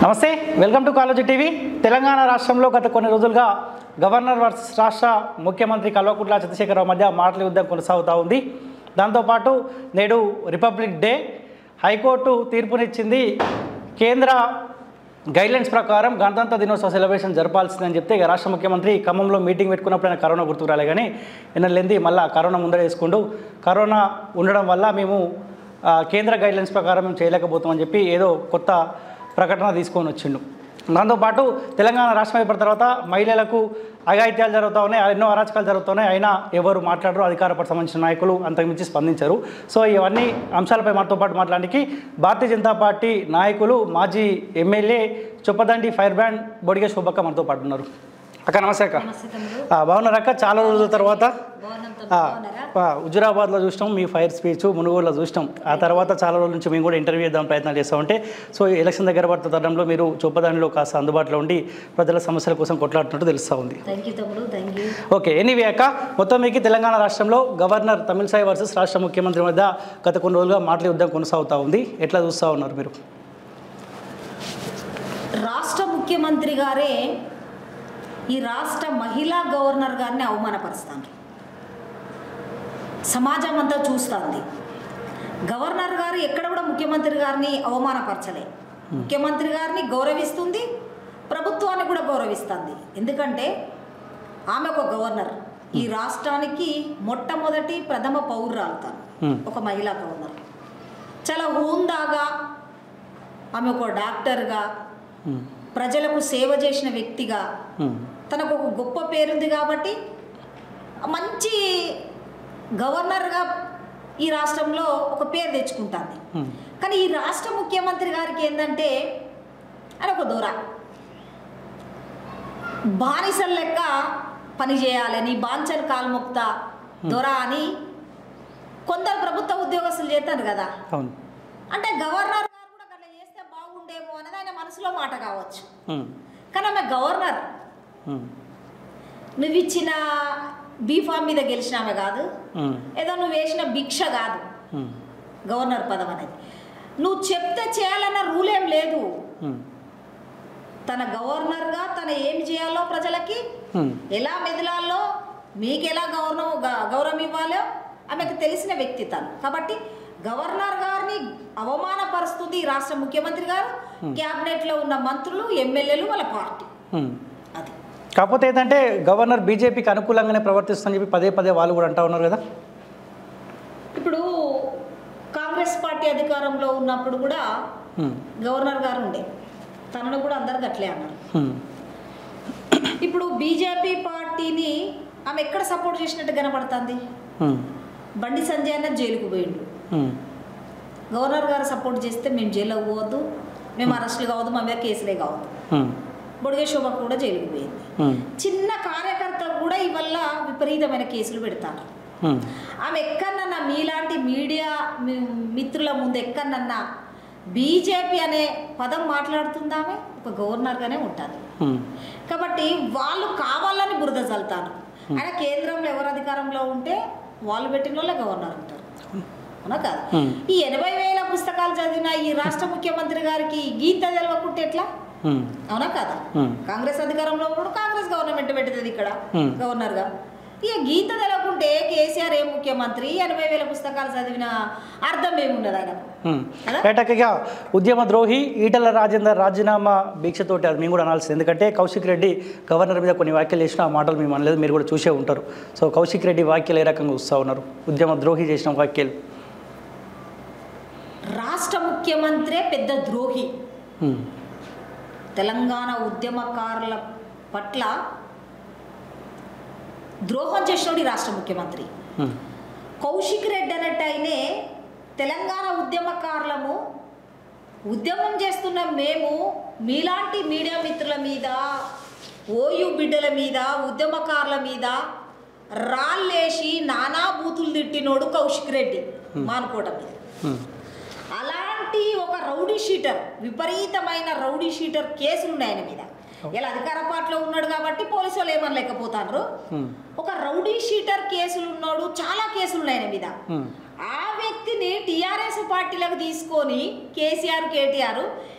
నమస్తే welcome to college TV Telangana రాష్ట్రంలో గత కొన్ని రోజులుగా గవర్నర్ వర్సెస్ రాష్ట్ర ముఖ్యమంత్రి కల్వకుంట్ల చంద్రశేఖరరావు మధ్య మాటల యుద్ధం కొనసాగుతూ ఉంది దాంతోపాటు నేడు రిపబ్లిక్ డే హైకోర్టు తీర్పునిచ్చింది కేంద్ర గైడ్లైన్స్ ప్రకారం గణతంత్ర దినోత్సవ సెలబ్రేషన్ జరపాల్సిందని చెప్తే ఇక రాష్ట్ర ముఖ్యమంత్రి ఖమ్మంలో మీటింగ్ పెట్టుకున్నప్పుడు ఆయన కరోనా గుర్తుకు రాలే కానీ ఎన్నెళ్ళింది మళ్ళీ కరోనా ముందర వేసుకుంటూ కరోనా ఉండడం వల్ల మేము ఆ, కేంద్ర గైడ్లైన్స్ ప్రకారం మేము చేయలేకపోతామని చెప్పి ఏదో కొత్త ప్రకటన తీసుకొని వచ్చిండు దాంతోపాటు తెలంగాణ రాష్ట్రం అయిపోయిన తర్వాత మహిళలకు అఘాయిత్యాలు జరుగుతూ ఉన్నాయి ఎన్నో అరాచకాలు జరుగుతున్నాయి అయినా ఎవరు మాట్లాడరు అధికార పార్టీ సంబంధించిన నాయకులు అంతకుమించి స్పందించరు సో ఇవన్నీ అంశాలపై మనతో పాటు మాట్లాడడానికి భారతీయ జనతా పార్టీ నాయకులు మాజీ MLA Choppadandi fire brand Bodige Shobhakka మనతో పాటు ఉన్నారు అక్క నమస్తే అక్క నమస్తే తమ్ముడు ఆ, బాగున్నారు అక్క చాలా రోజుల తర్వాత బాగున్నాం తమ్ముడు ఆ, బాగున్నారా ఆ, హుజురాబాద్లో చూసినాం మీ ఫైర్ స్పీచ్ మునుగోడులో చూసినాం ఆ తర్వాత చాలా రోజుల నుంచి మేము కూడా ఇంటర్వ్యూ చేద్దాం ప్రయత్నం చేస్తూ ఉంటే సో ఈ ఎలక్షన్ దగ్గర పడుతున్న తరుణంలో మీరు చొప్పదానిలో కాస్త అందుబాటులో ఉండి ప్రజల సమస్యల కోసం కొట్లాడుతున్నట్టు తెలుస్తూ ఉంది థ్యాంక్ యూ తమ్ముడు థ్యాంక్ యూ ఓకే ఎనీవే అక్క మొత్తం మీకు తెలంగాణ రాష్ట్రంలో గవర్నర్ తమిళసాయి వర్సెస్ రాష్ట్ర ముఖ్యమంత్రి మధ్య గత కొన్ని రోజులుగా మాటల యుద్ధం కొనసాగుతూ ఉంది ఎట్లా చూస్తూ ఉన్నారు మీరు రాష్ట్ర ముఖ్యమంత్రి గారే ఈ రాష్ట్ర మహిళా గవర్నర్ గారిని అవమానపరుస్తాను సమాజం అంతా చూస్తుంది గవర్నర్ గారు ఎక్కడ కూడా ముఖ్యమంత్రి గారిని అవమానపరచలే ముఖ్యమంత్రి గారిని గౌరవిస్తుంది ప్రభుత్వాన్ని కూడా గౌరవిస్తుంది ఎందుకంటే ఆమె ఒక గవర్నర్ ఈ రాష్ట్రానికి మొట్టమొదటి ప్రథమ పౌరురాలు తాను Hmm. ఒక మహిళా గవర్నర్ చాలా హూందాగా ఆమె ఒక డాక్టర్గా ఉమ్, ప్రజలకు సేవ చేసిన వ్యక్తిగా ఉమ్, తనకు ఒక గొప్ప పేరుంది కాబట్టి మంచి గవర్నర్గా ఈ రాష్ట్రంలో ఒక పేరు తెచ్చుకుంటుంది ఉమ్, కానీ ఈ రాష్ట్ర ముఖ్యమంత్రి గారికి ఏంటంటే ఆయన ఒక దూర బానిసల లెక్క పని చేయాలని బాంచన్ కాల్ముక్త దొర అని కొందరు ప్రభుత్వ ఉద్యోగస్తులు చేస్తారు కదా అవును అంటే గవర్నర్ గారు కూడా అట్లా చేస్తే బాగుండేమో అనేది ఆయన మనసులో మాట కావచ్చు ఉమ్, కానీ ఆమె గవర్నర్ ఉమ్, నువ్వు ఇచ్చిన బీఫామ్ మీద గెలిచిన ఆమె కాదు ఉమ్, ఏదో నువ్వు వేసిన భిక్ష కాదు ఉమ్, గవర్నర్ పదం అనేది నువ్వు చెప్తే చేయాలన్న రూల్ ఏం లేదు ఉమ్, తన గవర్నర్గా తన ఏం చేయాలో ప్రజలకి ఉమ్, ఎలా మెదలాలో మీకు ఎలా గౌరవం గ- గౌరవం ఇవ్వాలో ఆమెకు తెలిసిన వ్యక్తి తను కాబట్టి గవర్నర్ గారిని అవమానపరుస్తుంది ఈ రాష్ట్ర ముఖ్యమంత్రి గారు క్యాబినెట్లో ఉన్న మంత్రులు ఎమ్మెల్యేలు వాళ్ళ పార్టీ ఉమ్. అది కాకపోతే ఏంటంటే గవర్నర్ బీజేపీకి అనుకూలంగానే ప్రవర్తిస్తుందని చెప్పి పదే పదే వాళ్ళు కూడా అంటా ఉన్నారు కదా ఇప్పుడు కాంగ్రెస్ పార్టీ అధికారంలో ఉన్నప్పుడు కూడా ఉమ్, గవర్నర్ గారు ఉండే తనను కూడా అందరు గట్లే అన్నారు ఉమ్, ఇప్పుడు బీజేపీ పార్టీని ఆమె ఎక్కడ సపోర్ట్ చేసినట్టు కనపడుతుంది ఉమ్, బండి సంజయ్ అన్న జైలుకు పోయిండు ఉమ్, గవర్నర్ గారు సపోర్ట్ చేస్తే మేము జైలుకు పోవద్దు మేము అరెస్టులు కావద్దు మా మీద కేసులే కావద్దు ఉమ్, బొడిగే శోభ కూడా జైలుకు పోయింది ఉమ్, చిన్న కార్యకర్త కూడా ఇవల్ల విపరీతమైన కేసులు పెడతారు ఉమ్, ఆమె ఎక్కడన్నా మీలాంటి మీడియా మీ- మిత్రుల ముందు ఎక్కడన్నా బీజేపీ అనే పదం మాట్లాడుతుందామె ఒక గవర్నర్గానే ఉంటుంది ఉమ్, కాబట్టి వాళ్ళు కావాలని బురద చల్లుతారు ఆయన కేంద్రంలో ఎవరు అధికారంలో ఉంటే వాళ్ళు పెట్టిన వాళ్ళే గవర్నర్ ఉంటారు అవునా కాదు Hmm. ఈ ఎనభై వేల పుస్తకాలు చదివిన ఈ రాష్ట్ర ముఖ్యమంత్రి గారికి గీత తెలవకుంటే ఎట్లా ఉమ్, అవునా కదా Hmm. కాంగ్రెస్ అధికారంలో ఉన్నప్పుడు కాంగ్రెస్ గవర్నమెంట్ పెట్టింది ఇక్కడ Hmm. గవర్నర్గా ఇక గీత తెలవకుంటే కేసీఆర్ ఏ ముఖ్యమంత్రి ఎనభై వేల పుస్తకాలు చదివిన అర్థం ఏముండదు ఆయనకు ఉమ్. కదా? ఏటకిగా ఉద్యమ ద్రోహి ఈటల రాజేందర్ రాజీనామా దీక్షతోటి అది మేము కూడా అనాల్సింది ఎందుకంటే కౌశిక్ రెడ్డి గవర్నర్ మీద కొన్ని వ్యాఖ్యలు చేసిన ఆ మాటలు మేము అనలేదు మీరు కూడా చూసే ఉంటారు సో కౌశిక్ రెడ్డి వ్యాఖ్యలు ఏ రకంగా వస్తూ ఉన్నారు ఉద్యమ ద్రోహి చేసిన వ్యాఖ్యలు రాష్ట్ర ముఖ్యమంత్రే పెద్ద ద్రోహి ఉమ్, తెలంగాణ ఉద్యమకారుల పట్ల ద్రోహం చేసినోడు ఈ రాష్ట్ర ముఖ్యమంత్రి ఉమ్, కౌశిక్ రెడ్డి అన్నట్టు ఆయనే తెలంగాణ ఉద్యమకారులము ఉద్యమం చేస్తున్న మేము మీలాంటి మీడియా మిత్రుల మీద ఓయు బిడ్డల మీద ఉద్యమకారుల మీద రాళ్ళేసి నానా బూతులు తిట్టినోడు కౌశిక్ రెడ్డి మానుకోట మీద ఉమ్, అలాంటి ఒక రౌడీ షీటర్ విపరీతమైన రౌడీ షీటర్ కేసులు ఉన్నాయి ఆయన మీద ఇలా అధికార పార్టీలో ఉన్నాడు కాబట్టి పోలీసు వాళ్ళు ఏమనలేకపోతారు ఉమ్, ఒక రౌడీ షీటర్ కేసులు ఉన్నాడు చాలా కేసులు ఉన్నాయి ఆయన మీద ఉమ్, ఆ వ్యక్తిని టీఆర్ఎస్ పార్టీలకు తీసుకొని కేసీఆర్ కేటీఆర్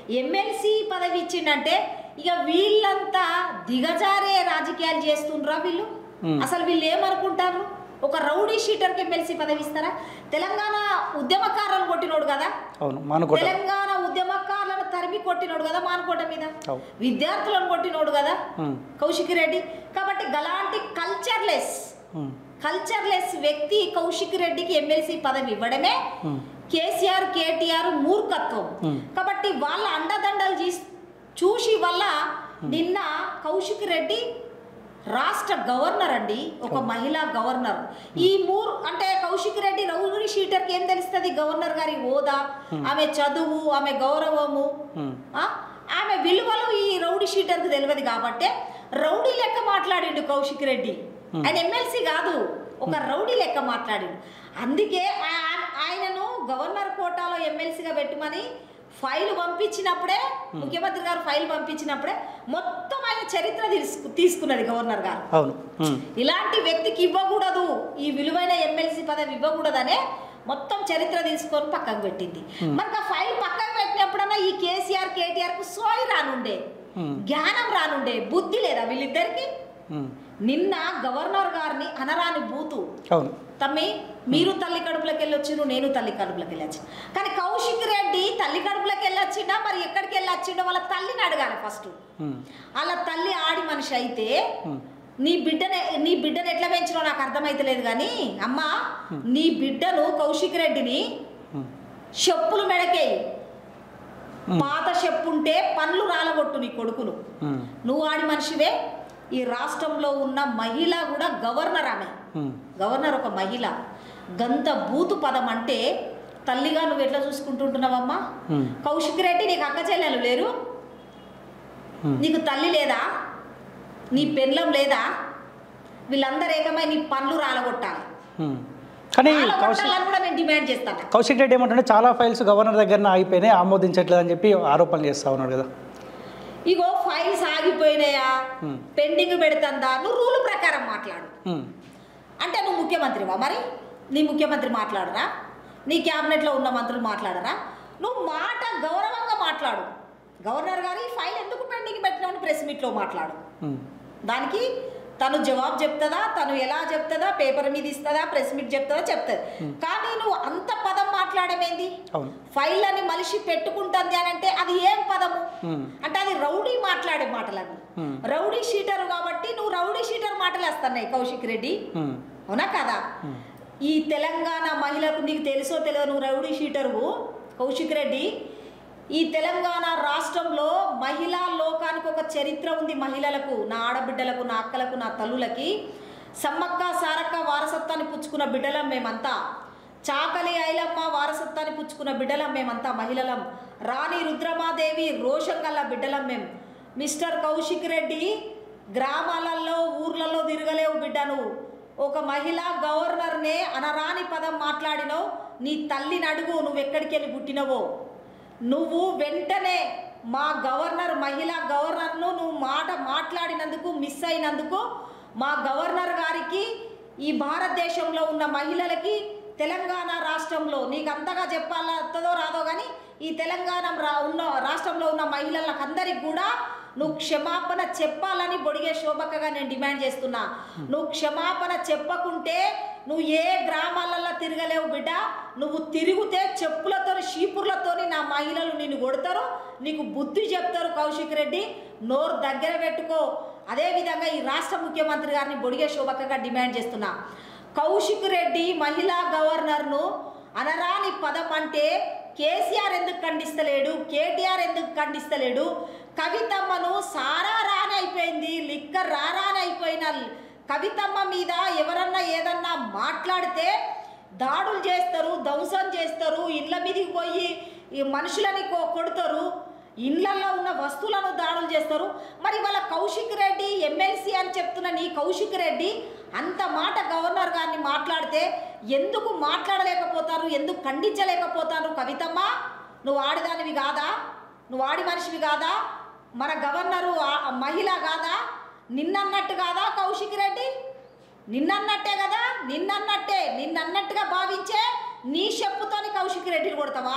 ఎమ్మెల్సీ పదవి ఇచ్చిండంటే ఇక వీళ్ళంతా దిగజారే రాజకీయాలు చేస్తుండ్రా వీళ్ళు మ్. అసలు వీళ్ళు ఏమనుకుంటారు ఒక రౌడీ షీటర్కి ఎమ్మెల్సీ పదవి ఇస్తారా తెలంగాణ ఉద్యమకారులను కొట్టినోడు కదా అవును మానుకోట తెలంగాణ ఉద్యమకారులను తరిమి కొట్టినోడు కదా మానుకోట మీద అవు. విద్యార్థులను కొట్టినోడు కదా ఉమ్, కౌశిక్ రెడ్డి కాబట్టి గలాంటి కల్చర్లెస్ ఉమ్, కల్చర్లెస్ వ్యక్తి కౌశిక్ రెడ్డికి ఎమ్మెల్సీ పదవి ఇవ్వడమే ఉమ్, కేసీఆర్ కేటీఆర్ మూర్ఖత్వం Hmm. కాబట్టి వాళ్ళ అండదండలు చీస్- చూసి వల్ల నిన్న కౌశిక్ రెడ్డి రాష్ట్ర గవర్నర్ అండి ఒక మహిళా గవర్నర్ ఈ మూర్ అంటే కౌశిక్ రెడ్డి రౌడీ షీటర్కి ఏం తెలుస్తుంది గవర్నర్ గారి హోదా ఆమె చదువు ఆమె గౌరవము ఉమ్, ఆ? ఆమె విలువలు ఈ రౌడీ షీటర్కి తెలియదు కాబట్టి రౌడీ లెక్క మాట్లాడిండు కౌశిక్ రెడ్డి ఆయన ఎమ్మెల్సీ కాదు ఒక రౌడీ లెక్క మాట్లాడిండు అందుకే ఆ- ఆయనను గవర్నర్ కోటాలో ఎమ్మెల్సీగా పెట్టమని ఫైల్ పంపించినప్పుడే ముఖ్యమంత్రి గారు ఫైల్ పంపించినప్పుడే మొత్తం ఆయన చరిత్ర తీసుకు తీసుకున్నది గవర్నర్ గారు అవును ఉమ్, ఇలాంటి వ్యక్తికి ఇవ్వకూడదు ఈ విలువైన ఎమ్మెల్సీ పదవి ఇవ్వకూడదనే మొత్తం చరిత్ర తీసుకొని పక్కకు పెట్టింది మరి ఆ ఫైల్ పక్కకు పెట్టినప్పుడన్నా ఈ కేసీఆర్ కేటీఆర్ కు సోయి రానుండే ఉమ్, జ్ఞానం రానుండే బుద్ధి లేదా వీళ్ళిద్దరికి ఉమ్, నిన్న గవర్నర్ గారిని అనరాని బూతు అవును తమ్మి మీరు తల్లి కడుపులోకి వెళ్ళొచ్చిండు నేను తల్లి కడుపులోకి వెళ్ళొచ్చిన కానీ కౌశిక్ రెడ్డి తల్లి కడుపులోకి వెళ్ళొచ్చిండా మరి ఎక్కడికి వెళ్ళొచ్చిండో వాళ్ళ తల్లిని అడగాలి ఫస్ట్ ఉమ్, వాళ్ళ తల్లి ఆడి మనిషి అయితే ఉమ్, నీ బిడ్డని నీ బిడ్డను ఎట్లా పెంచినో నాకు అర్థమైతలేదు కానీ అమ్మా నీ బిడ్డను కౌశిక్ రెడ్డిని ఉమ్, చెప్పులు మెడకేయి ఉమ్, పాత చెప్పు ఉంటే పండ్లు రాలగొట్టు నీ కొడుకును ఉమ్, నువ్వు ఆడి మనిషివే ఈ రాష్ట్రంలో ఉన్న మహిళ కూడా గవర్నర్ ఆమె ఉమ్, గవర్నర్ ఒక మహిళ గంత బూతు పదం అంటే తల్లిగా నువ్వు ఎట్లా చూసుకుంటుంటున్నావమ్మా ఉమ్, కౌశిక్ రెడ్డి నీకు అక్క చెల్లెలు లేరు ఉమ్, నీకు తల్లి లేదా నీ పెళ్ళం లేదా వీళ్ళందరూ ఏకమై నీ పనులు రాలగొట్టాలి ఉమ్. కానీ కౌశిక్ రాలగొట్టాలని కూడా నేను డిమాండ్ చేస్తాను కౌశిక్ రెడ్డి ఏమంటే చాలా ఫైల్స్ గవర్నర్ దగ్గర ఆగిపోయినాయి ఆమోదించట్లేదు అని చెప్పి ఆరోపణలు చేస్తా ఉన్నాడు కదా ఇగో ఫైల్స్ ఆగిపోయినాయా Hmm. పెండింగ్ పెడుతుందా నువ్వు రూల్ ప్రకారం మాట్లాడు ఉమ్, అంటే నువ్వు ముఖ్యమంత్రివా మరి నీ ముఖ్యమంత్రి మాట్లాడరా నీ క్యాబినెట్లో ఉన్న మంత్రులు మాట్లాడరా నువ్వు మాట గౌరవంగా మాట్లాడు గవర్నర్ గారు ఈ ఫైల్ ఎందుకు పెండింగ్ పెట్టినామని ప్రెస్ మీట్లో మాట్లాడు ఉమ్, దానికి తను జవాబు చెప్తుందా తను ఎలా చెప్తుందా పేపర్ మీద ఇస్తుందా ప్రెస్ మీట్ చెప్తుందా చెప్తుంది కానీ నువ్వు అంత పదం మాట్లాడమేంది అవును ఫైల్ అని మనిషి పెట్టుకుంటుంది అని అంటే అది ఏం పదము ఉమ్, అంటే అది రౌడీ మాట్లాడే మాటలు అవి Hmm. రౌడీ షీటర్ కాబట్టి నువ్వు రౌడీ షీటర్ మాటలు వస్తున్నాయి కౌశిక్ రెడ్డి ఉమ్, అవునా కదా Hmm. ఈ తెలంగాణ మహిళకు నీకు తెలుసో తెలియదు నువ్వు రౌడీ షీటర్వు కౌశిక్ రెడ్డి ఈ తెలంగాణ రాష్ట్రంలో మహిళా లోకానికి ఒక చరిత్ర ఉంది మహిళలకు నా ఆడబిడ్డలకు నా అక్కలకు నా తల్లులకి సమ్మక్క సారక్క వారసత్వాన్ని పుచ్చుకున్న బిడ్డలం మేమంతా చాకలి ఐలమ్మ వారసత్వాన్ని పుచ్చుకున్న బిడ్డలం మేమంతా మహిళలం రాణి రుద్రమాదేవి రోషం గల్ల బిడ్డలం మేము మిస్టర్ కౌశిక్ రెడ్డి గ్రామాలలో ఊర్లలో తిరగలేవు బిడ్డ నువ్వు ఒక మహిళా గవర్నర్నే అనరాని పదం మాట్లాడినవు నీ తల్లిని అడుగు నువ్వు ఎక్కడికి వెళ్ళి పుట్టినవో నువ్వు వెంటనే మా గవర్నర్ మహిళా గవర్నర్ను నువ్వు మాట మాట్లాడినందుకు మిస్ అయినందుకు మా గవర్నర్ గారికి ఈ భారతదేశంలో ఉన్న మహిళలకి తెలంగాణ రాష్ట్రంలో నీకు అంతగా చెప్పాలతో రాదో కానీ ఈ తెలంగాణ రా ఉన్న రాష్ట్రంలో ఉన్న మహిళలకు అందరికి కూడా నువ్వు క్షమాపణ చెప్పాలని బొడిగే శోభక్కగా నేను డిమాండ్ చేస్తున్నా నువ్వు క్షమాపణ చెప్పకుంటే నువ్వు ఏ గ్రామాలలో తిరగలేవు బిడ్డ నువ్వు తిరిగితే చెప్పులతో షీపుర్లతోని నా మహిళలు నిన్ను కొడతారు నీకు బుద్ధి చెప్తారు కౌశిక్ రెడ్డి నోరు దగ్గర పెట్టుకో అదేవిధంగా ఈ రాష్ట్ర ముఖ్యమంత్రి గారిని బొడిగే శోభక్కగా డిమాండ్ చేస్తున్నా కౌశిక్ రెడ్డి మహిళా గవర్నర్ను అనరాని పదం అంటే కేసీఆర్ ఎందుకు ఖండిస్తలేడు కేటీఆర్ ఎందుకు ఖండిస్తలేడు కవితమ్మను సారా రాని అయిపోయింది లిక్కర్ రారాని అయిపోయిన కవితమ్మ మీద ఎవరన్నా ఏదన్నా మాట్లాడితే దాడులు చేస్తారు ధ్వంసం చేస్తారు ఇళ్ళ మీదకి పోయి ఈ మనుషులని కొ- కొడతారు ఇళ్లలో ఉన్న వస్తువులను దాడులు చేస్తారు మరి వాళ్ళ కౌశిక్ రెడ్డి ఎమ్మెల్సీ అని చెప్తున్న నీ కౌశిక్ రెడ్డి అంత మాట గవర్నర్ గారిని మాట్లాడితే ఎందుకు మాట్లాడలేకపోతారు ఎందుకు ఖండించలేకపోతారు కవితమ్మ నువ్వు ఆడదానివి కాదా నువ్వు ఆడి మనిషివి కాదా మన గవర్నరు ఆ- మహిళ కాదా నిన్నన్నట్టు కాదా కౌశిక్ రెడ్డి నిన్నన్నట్టే కదా నిన్నన్నట్టే నిన్నన్నట్టుగా భావించే నీ చెప్పుతోని కౌశిక్ రెడ్డిని కొడతావా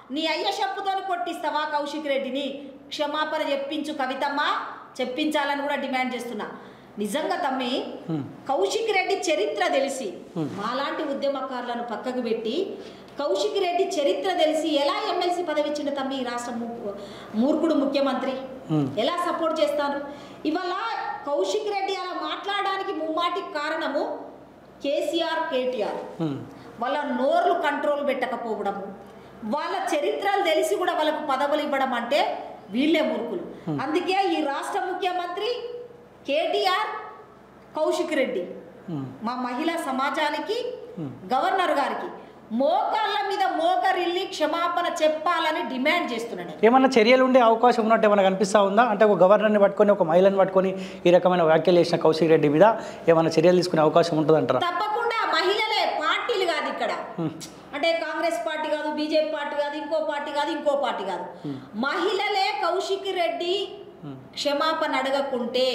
నీ అయ్య చెప్పుతోని కొట్టిస్తావా కౌశిక్ రెడ్డిని క్షమాపణ చెప్పించు కవితమ్మ చెప్పించాలని కూడా డిమాండ్ చేస్తున్నా నిజంగా తమ్మి Hmm. కౌశిక్ రెడ్డి చరిత్ర తెలిసి మాలాంటి ఉద్యమకారులను పక్కకు పెట్టి కౌశిక్ రెడ్డి చరిత్ర తెలిసి ఎలా ఎమ్మెల్సీ పదవి ఇచ్చిండు తమ్మి ఈ రాష్ట్ర ము- మూర్ఖుడు ముఖ్యమంత్రి Hmm. ఎలా సపోర్ట్ చేస్తారు ఇవాళ కౌశిక్ రెడ్డి అలా మాట్లాడడానికి ముమ్మాటికి కారణము కేసీఆర్ కేటీఆర్ ఉమ్. వాళ్ళ నోర్లు కంట్రోల్ పెట్టకపోవడము వాళ్ళ చరిత్రలు తెలిసి కూడా వాళ్ళకు పదవులు ఇవ్వడం అంటే వీళ్ళే మూర్ఖులు అందుకే ఈ రాష్ట్ర ముఖ్యమంత్రి కేటీఆర్ కౌశిక్ రెడ్డి ఉమ్. మా మహిళా సమాజానికి Hmm. గవర్నర్ గారికి మోకాళ్ళ మీద మోకరిల్లి క్షమాపణ చెప్పాలని డిమాండ్ చేస్తున్నాను ఏమన్నా చర్యలు ఉండే అవకాశం ఉన్నట్టు ఏమైనా కనిపిస్తా ఉందా అంటే ఒక గవర్నర్ని పట్టుకొని ఒక మహిళని పట్టుకొని ఈ రకమైన వ్యాఖ్యలు చేసిన కౌశిక్ రెడ్డి మీద ఏమైనా చర్యలు తీసుకునే అవకాశం ఉంటుందంటారా తప్పకుండా మహిళలే పార్టీలు కాదు ఇక్కడ అంటే కాంగ్రెస్ పార్టీ కాదు బీజేపీ పార్టీ కాదు ఇంకో పార్టీ కాదు ఇంకో పార్టీ కాదు మహిళలే కౌశిక్ రెడ్డి క్షమాపణ అడగకుంటే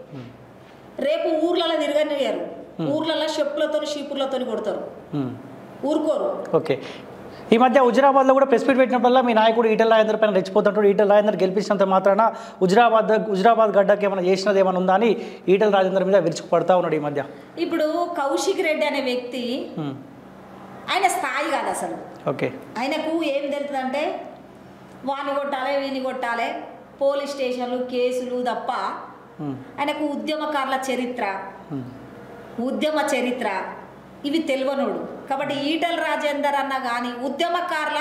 రేపు ఊర్లలో తిరగనియరు ఊర్లలో చెప్పులతో షీపులతో కొడతారు ఉమ్. ఊరుకోరు ఓకే ఈ మధ్య హుజరాబాద్లో కూడా ప్రెస్ మీట్ పెట్టినప్పుడల్లా మీ నాయకుడు ఈటల రాజేందర్ పైన రెచ్చిపోతుంటాడు ఈటల రాజేందర్ గెలిపించినంత మాత్రాన హుజరాబాద్ హుజరాబాద్ గడ్డకి ఏమైనా చేసినది ఏమైనా ఉందా అని ఈటల రాజేందర్ మీద విరుచుకుపడతా ఉన్నాడు ఈ మధ్య ఇప్పుడు కౌశిక్ రెడ్డి అనే వ్యక్తి ఉమ్. ఆయన స్థాయి కాదు అసలు ఓకే ఆయనకు ఏం తెలుస్తుందంటే వాని కొట్టాలి వీని కొట్టాలి పోలీస్ స్టేషన్లు కేసులు తప్ప ఉమ్. ఆయనకు ఉద్యమకారుల చరిత్ర ఉమ్. ఉద్యమ చరిత్ర ఇవి తెలియనోడు కాబట్టి ఈటల రాజేందర్ అన్న కానీ ఉద్యమకారుల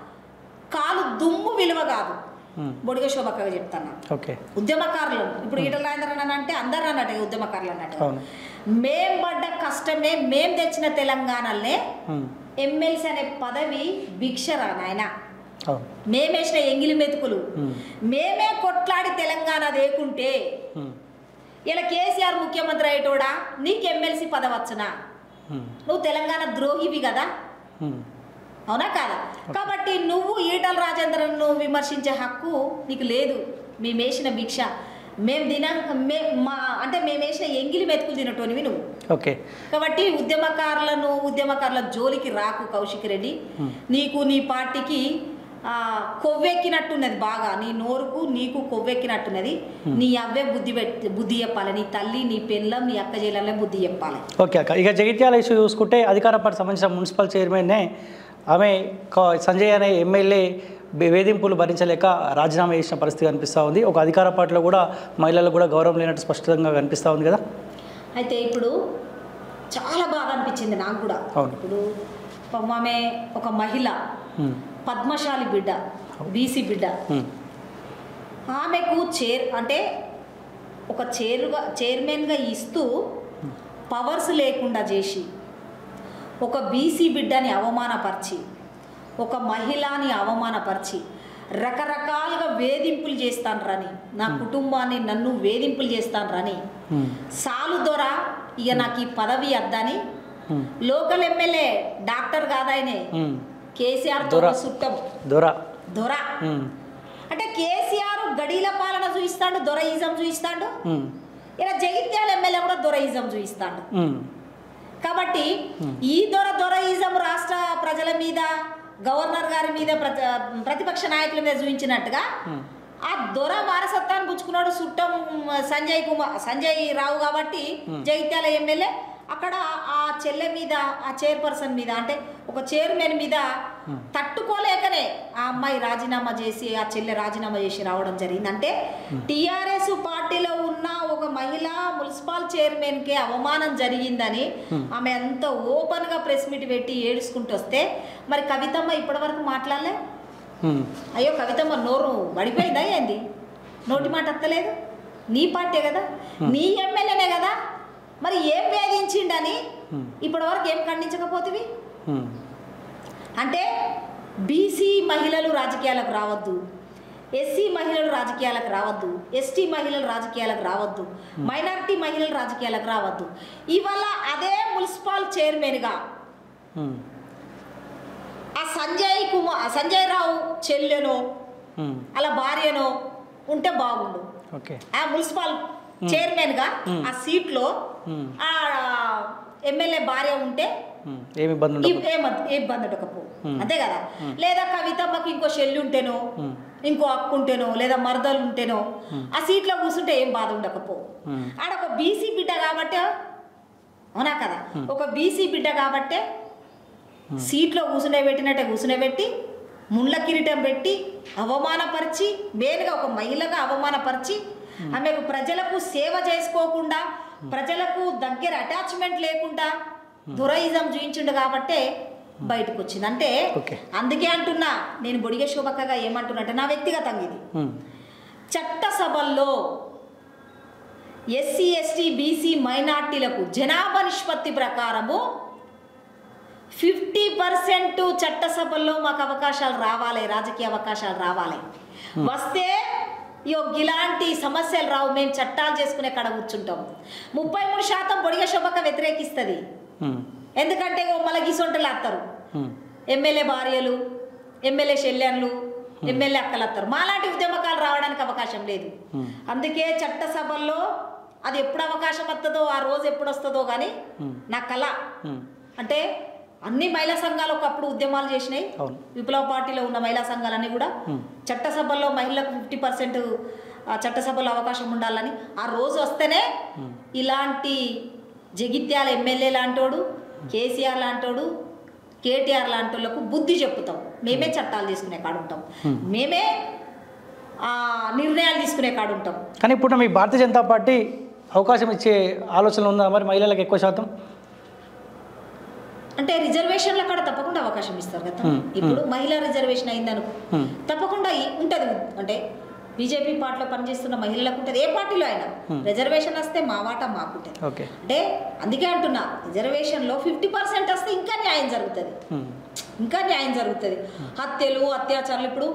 కాలు దుమ్ము విలువ కాదు ఉమ్. బొడిగ శోభక్కగా చెప్తాను ఓకే ఉద్యమకారులు ఇప్పుడు ఈటల రాజేందర్ అన్న అంటే అందరు అన్నట్టు ఉద్యమకారులు అన్నట్టు అవును మేం పడ్డ కష్టమే మేం తెచ్చిన తెలంగాణలనే ఉమ్. ఎమ్మెల్సీ అనే పదవి భిక్షరా నాయనా అవును మేమేసిన ఎంగిలి మెతుకులు ఉమ్. మేమే కొట్లాడి తెలంగాణ దేకుంటే ఉమ్. ఇలా కేసీఆర్ ముఖ్యమంత్రి అయ్యేటోడా నీకు ఎమ్మెల్సీ పదవచ్చునా ఉమ్. నువ్వు తెలంగాణ ద్రోహివి కదా ఉమ్. అవునా కాదా కాబట్టి నువ్వు ఈటల రాజేంద్రను విమర్శించే హక్కు నీకు లేదు మేము వేసిన భిక్ష మేము తిన మే మా అంటే మేము వేసిన ఎంగిలి మెతుకులు తినటోనివి నువ్వు ఓకే కాబట్టి ఉద్యమకారులను ఉద్యమకారుల జోలికి రాకు కౌశిక్ రెడ్డి Hmm. నీకు నీ పార్టీకి ఆ, కొవ్వెక్కినట్టున్నది బాగా నీ నోరుకు నీకు కొవ్వెక్కినట్టున్నది నీ అవ్వే బుద్ధి పెట్టి బుద్ధి చెప్పాలి నీ తల్లి నీ పెళ్ళం నీ అక్క చెల్లెలే బుద్ధి చెప్పాలి ఓకే అక్క ఇక జగిత్యాల ఇష్యూ చూసుకుంటే అధికార పార్టీ సంబంధించిన మున్సిపల్ చైర్మన్నే ఆమె క- సంజయ్ అనే ఎమ్మెల్యే బే- వేధింపులు భరించలేక రాజీనామా చేసిన పరిస్థితి కనిపిస్తూ ఉంది ఒక అధికార పార్టీలో కూడా మహిళలకు కూడా గౌరవం లేనట్టు స్పష్టంగా కనిపిస్తూ ఉంది కదా అయితే ఇప్పుడు చాలా బాధ అనిపించింది నాకు కూడా అవును. ఇప్పుడు పాపం ఆమె ఒక మహిళ ఉమ్. పద్మశాలి బిడ్డ బీసీ బిడ్డ ఉమ్. ఆమెకు చైర్ అంటే ఒక చైర్గా చైర్మన్గా ఇస్తూ పవర్స్ లేకుండా చేసి ఒక బీసీ బిడ్డని అవమానపరిచి ఒక మహిళని అవమానపరిచి రకరకాలుగా వేధింపులు చేస్తాను నా కుటుంబాన్ని నన్ను వేధింపులు చేస్తాను ఉమ్. సాలు దొర ఇక నాకు ఈ పదవి అద్దని ఉమ్. లోకల్ ఎమ్మెల్యే డాక్టర్ కాదాయనే ఉమ్. కేసీఆర్ దొర. సుట్టం దొర దొర ఉమ్. అంటే కేసీఆర్ గడీల పాలన చూయిస్తాడు దొరయిజం చూయిస్తాడు ఉమ్. ఇలా జగిత్యాల ఎమ్మెల్యే కూడా దొరయిజం చూయిస్తాడు ఉమ్. కాబట్టి ఈ దొర దొరయిజం రాష్ట్ర ప్రజల మీద గవర్నర్ గారి మీద ప్రజ- ప్రతిపక్ష నాయకుల మీద చూపించినట్టుగా ఉమ్. ఆ దొర వారసత్వాన్ని పుచ్చుకున్నాడు సుట్టం సంజయ్ కుమార్ సంజయ్ రావు కాబట్టి జగిత్యాల ఎమ్మెల్యే అక్కడ ఆ చెల్లె మీద ఆ చైర్పర్సన్ మీద అంటే ఒక చైర్మన్ మీద తట్టుకోలేకనే ఆ అమ్మాయి రాజీనామా చేసి ఆ చెల్లె రాజీనామా చేసి రావడం జరిగింది అంటే టిఆర్ఎస్ పార్టీలో ఉన్న ఒక మహిళ మున్సిపల్ చైర్మన్కి అవమానం జరిగిందని ఆమె అంత ఓపెన్గా ప్రెస్ మీట్ పెట్టి ఏడుచుకుంటూ వస్తే మరి కవితమ్మ ఇప్పటివరకు మాట్లాడలే ఉమ్. అయ్యో కవితమ్మ నోరు పడిపోయిందా ఏంది నోటి మాట అత్తలేదు నీ పార్టీ కదా నీ ఎమ్మెల్యేనే కదా మరి ఏం వేధించిండని Hmm. ఇప్పటి వరకు ఏం ఖండించకపోతివి ఉమ్. అంటే బీసీ మహిళలు రాజకీయాలకు రావద్దు ఎస్సీ మహిళలు రాజకీయాలకు రావద్దు ఎస్టీ మహిళలు రాజకీయాలకు రావద్దు మైనారిటీ మహిళలు రాజకీయాలకు రావద్దు ఇవాళ అదే మున్సిపల్ చైర్మన్గా ఉమ్. ఆ సంజయ్ కుమార్ సంజయ్ రావు చెల్లెనో ఉమ్. అలా భార్యనో ఉంటే బాగుండు ఓకే ఆ మున్సిపల్ చైర్మన్ గా ఆ సీట్ లో ఉమ్. ఆ ఎమ్మెల్యే భార్య ఉంటే ఉమ్. ఏమి ఇబ్బంది ఉండదు ఈ- ఏ మద్- ఏ ఇబ్బంది ఉండకపో అంతే కదా లేదా కవితమ్మకి ఇంకో షెల్ ఉంటేనో ఇంకో అక్కు ఉంటేనో లేదా మరదలు ఉంటేనో ఆ సీట్లో కూర్చుంటే ఏం బాధ ఉండకపో ఉమ్. ఆడ ఒక బీసీ బిడ్డ కాబట్టే అవునా కదా ఒక బీసీ బిడ్డ కాబట్టే సీట్లో కూర్చునే పెట్టినట్టే కూర్చునే పెట్టి ముళ్ళ కిరీటం పెట్టి అవమానపరిచి వేరుగా ఒక మహిళగా అవమానపరిచి ఆమెకు ప్రజలకు సేవ చేసుకోకుండా ప్రజలకు దగ్గర అటాచ్మెంట్ లేకుండా దురైజం చూయించిండు కాబట్టే బయటకు వచ్చింది అంటే ఓకే. అందుకే అంటున్నా నేను బొడిగ శోభక్కగా ఏమంటున్నా అంటే నా వ్యక్తిగతంగా ఇది ఉమ్. చట్టసభల్లో ఎస్సీ ఎస్టీ బీసీ మైనార్టీలకు జనాభా నిష్పత్తి ప్రకారము ఫిఫ్టీ పర్సెంట్ చట్టసభల్లో మాకు అవకాశాలు రావాలి రాజకీయ అవకాశాలు రావాలి వస్తే ఇయో ఇలాంటి సమస్యలు రావు మేము చట్టాలు చేసుకునే కాడ కూర్చుంటాం ముప్పై మూడు శాతం బొడిగ శోభక వ్యతిరేకిస్తుంది ఉమ్. ఎందుకంటే ఓ మళ్ళీ గీసొంటలు వస్తారు ఉమ్. ఎమ్మెల్యే భార్యలు ఎమ్మెల్యే శల్యాన్లు ఎమ్మెల్యే అక్కలు వస్తారు మాలాంటి ఉద్యమకాలు రావడానికి అవకాశం లేదు Hmm. అందుకే చట్టసభల్లో అది ఎప్పుడు అవకాశం వస్తుందో ఆ రోజు ఎప్పుడు వస్తుందో కానీ Hmm. నా కళ ఉమ్. అంటే అన్ని మహిళా సంఘాలు ఒకప్పుడు ఉద్యమాలు చేసినాయి అవును విప్లవ పార్టీలో ఉన్న మహిళా సంఘాలన్నీ కూడా Hmm. చట్టసభల్లో మహిళలకు ఫిఫ్టీ పర్సెంట్ చట్టసభలో అవకాశం ఉండాలని ఆ రోజు వస్తేనే ఇలాంటి జగిత్యాల ఎమ్మెల్యే లాంటోడు కేసీఆర్ లాంటోడు కేటీఆర్ లాంటి వాళ్ళకు బుద్ధి చెప్పుతాం మేమే చట్టాలు తీసుకునే కాడు ఉంటాం మేమే ఆ, నిర్ణయాలు తీసుకునే కాడు ఉంటాం కానీ ఇప్పుడు మీ భారతీయ జనతా పార్టీ అవకాశం ఇచ్చే ఆలోచన ఉందా మరి మహిళలకు ఎక్కువ శాతం అంటే రిజర్వేషన్ల కాడ తప్పకుండా అవకాశం ఇస్తారు కదా Hmm. ఇప్పుడు మహిళా రిజర్వేషన్ అయిందనుకో Hmm. తప్పకుండా ఈ- ఉంటది అంటే బీజేపీ పార్టీలో పనిచేస్తున్న మహిళలకు ఉంటుంది ఏ పార్టీలో అయినా Hmm. రిజర్వేషన్ వస్తే మా వాటా మాకుంటుంది ఓకే అంటే అందుకే అంటున్నా రిజర్వేషన్లో ఫిఫ్టీ పర్సెంట్ వస్తే ఇంకా న్యాయం జరుగుతుంది ఉమ్. ఇంకా న్యాయం జరుగుతుంది హత్యలు అత్యాచారాలు ఇప్పుడు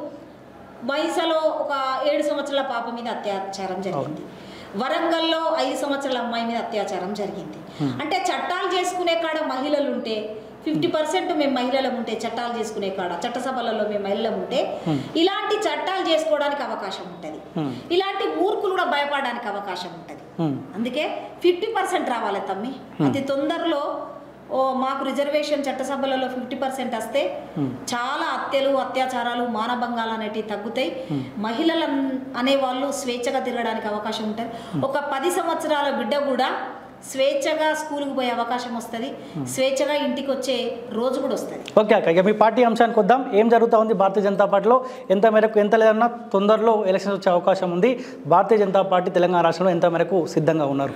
మైసలో ఒక ఏడు సంవత్సరాల పాప మీద అత్యాచారం జరిగింది వరంగల్లో ఐదు సంవత్సరాల అమ్మాయి మీద అత్యాచారం జరిగింది అంటే చట్టాలు చేసుకునే కాడ మహిళలు ఉంటే ఫిఫ్టీ పర్సెంట్ మేము మహిళలు ఉంటే చట్టాలు చేసుకునే కాడ చట్టసభలలో మేము మహిళలు ఉంటే ఇలాంటి చట్టాలు చేసుకోవడానికి అవకాశం ఉంటుంది Hmm. ఇలాంటి మూర్ఖులు కూడా భయపడడానికి అవకాశం ఉంటుంది ఉమ్. అందుకే ఫిఫ్టీ పర్సెంట్ రావాలి తమ్మి అతి తొందరలో ఓ మాకు రిజర్వేషన్ చట్టసభలలో ఫిఫ్టీ పర్సెంట్ వస్తే Hmm. చాలా హత్యలు అత్యాచారాలు మానభంగాలు అనేటివి తగ్గుతాయి మహిళలు అనేవాళ్ళు స్వేచ్ఛగా తిరగడానికి అవకాశం ఉంటుంది ఒక పది సంవత్సరాల బిడ్డ కూడా స్వేచ్ఛగా స్కూల్కి పోయే అవకాశం వస్తుంది స్వేచ్ఛగా ఇంటికి వచ్చే రోజు కూడా వస్తుంది ఓకే అక్క ఇక మీ పార్టీ అంశానికి వద్దాం ఏం జరుగుతూ ఉంది భారతీయ జనతా పార్టీలో ఎంత మేరకు ఎంత లేదన్నా తొందరలో ఎలక్షన్స్ వచ్చే అవకాశం ఉంది భారతీయ జనతా పార్టీ తెలంగాణ రాష్ట్రంలో ఎంత మేరకు సిద్ధంగా ఉన్నారు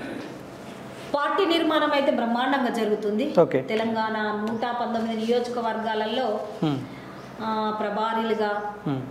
పార్టీ నిర్మాణం అయితే బ్రహ్మాండంగా జరుగుతుంది ఓకే. తెలంగాణ నూట పంతొమ్మిది నియోజకవర్గాలలో ఉమ్. ఆ, ప్రభారీలుగా ఉమ్.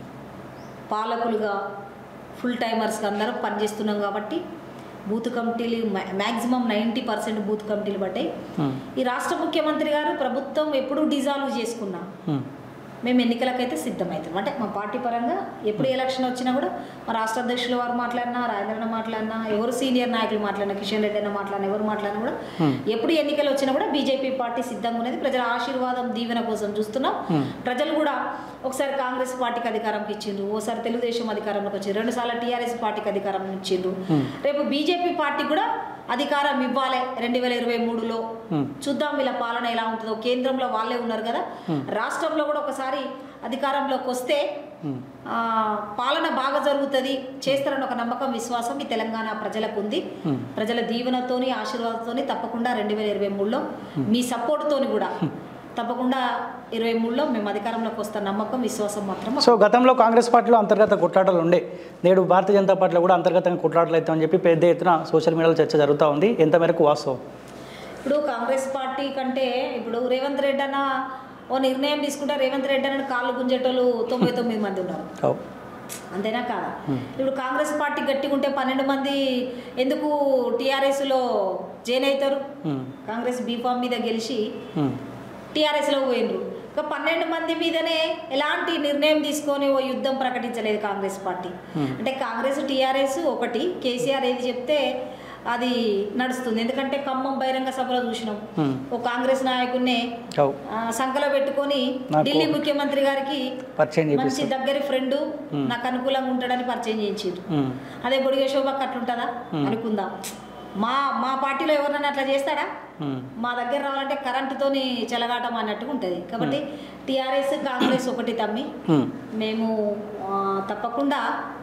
పాలకులుగా ఫుల్ టైమర్స్గా అందరం పనిచేస్తున్నాం కాబట్టి బూత్ కమిటీలు మ్యాక్సిమం నైంటీ పర్సెంట్ బూత్ కమిటీలు పడ్డాయి ఉమ్. ఈ రాష్ట్ర ముఖ్యమంత్రి గారు ప్రభుత్వం ఎప్పుడు డిజాల్వ్ చేసుకున్నాం ఉమ్. మేము ఎన్నికలకైతే సిద్ధమవుతాం అంటే మా పార్టీ పరంగా ఎప్పుడు ఎలక్షన్ వచ్చినా కూడా మా రాష్ట్ర అధ్యక్షులు వారు మాట్లాడినా రాజేంద్రన్న మాట్లాడినా ఎవరు సీనియర్ నాయకులు మాట్లాడినా కిషన్ రెడ్డి అన్న మాట్లాడినా ఎవరు మాట్లాడినా కూడా Hmm. ఎప్పుడు ఎన్నికలు వచ్చినా కూడా బీజేపీ పార్టీ సిద్ధంగా ఉన్నది ప్రజల ఆశీర్వాదం దీవెన కోసం చూస్తున్నాం Hmm. ప్రజలు కూడా ఒకసారి కాంగ్రెస్ పార్టీకి అధికారంకి ఇచ్చిండ్రు ఓసారి తెలుగుదేశం అధికారంలోకి వచ్చిండ్రు రెండు సార్లు టీఆర్ఎస్ పార్టీకి అధికారం ఇచ్చిండ్రు Hmm. రేపు బీజేపీ పార్టీ కూడా అధికారం ఇవ్వాలి రెండు వేల ఇరవై మూడులో Hmm. చూద్దాం వీళ్ళ పాలన ఎలా ఉంటుందో కేంద్రంలో వాళ్ళే ఉన్నారు కదా రాష్ట్రంలో కూడా ఒకసారి అధికారంలోకి వస్తే ఉమ్. ఆ, పాలన బాగా జరుగుతుంది చేస్తారని ఒక నమ్మకం విశ్వాసం ఈ తెలంగాణ ప్రజలకు ఉంది Hmm. ప్రజల దీవెనతోని ఆశీర్వాదంతోని తప్పకుండా రెండు వేల ఇరవై మూడులో మీ సపోర్ట్తోని కూడా తప్పకుండా ఇరవై మూడులో మేము అధికారంలోకి వస్తాం నమ్మకం విశ్వాసం మాత్రం సో గతంలో కాంగ్రెస్ పార్టీలో అంతర్గత కొట్లాటలు ఉండే నేడు భారతీయ జనతా పార్టీలో కూడా అంతర్గతంగా కొట్లాటలు అవుతామని చెప్పి పెద్ద ఎత్తున సోషల్ మీడియాలో చర్చ జరుగుతూ ఉంది ఎంత మేరకు వాస్తవం ఇప్పుడు కాంగ్రెస్ పార్టీ కంటే ఇప్పుడు రేవంత్ రెడ్డి అన్న ఓ నిర్ణయం తీసుకుంటే రేవంత్ రెడ్డి అన్న కాళ్ళు గుంజేటోళ్ళు తొంభై తొమ్మిది మంది ఉన్నారు అవు. అంతేనా కాదా ఇప్పుడు కాంగ్రెస్ పార్టీ గట్టిగా ఉంటే పన్నెండు మంది ఎందుకు టీఆర్ఎస్లో జాయిన్ అవుతారు ఉమ్. కాంగ్రెస్ బీఫామ్ మీద గెలిచి ఉమ్. టీఆర్ఎస్లో పోయినరు ఇక పన్నెండు మంది మీదనే ఎలాంటి నిర్ణయం తీసుకొని ఓ యుద్ధం ప్రకటించలేదు కాంగ్రెస్ పార్టీ అంటే కాంగ్రెస్ టీఆర్ఎస్ ఒకటి కేసీఆర్ ఏది చెప్తే అది నడుస్తుంది ఎందుకంటే ఖమ్మం బహిరంగ సభలో చూసినాం ఉమ్. ఓ కాంగ్రెస్ నాయకుడిని అవు. ఆ, సంకలో పెట్టుకొని నాకు- ఢిల్లీ ముఖ్యమంత్రి గారికి పరిచయం మంచి చేపిస్తారు దగ్గరి ఫ్రెండ్ నాకు అనుకూలంగా ఉంటాడని పరిచయం చేయించారు ఉమ్. అదే బొడిగ శోభకు అట్లుంటుందా అనుకుందాం మా మా పార్టీలో ఎవరినైనా అట్లా చేస్తాడా ఉమ్. మా దగ్గర రావాలంటే కరెంటుతోని చెలగాటం అన్నట్టుగా ఉంటుంది కాబట్టి టీఆర్ఎస్ కాంగ్రెస్ ఒకటి తమ్మి ఉమ్. మేము ఆ, తప్పకుండా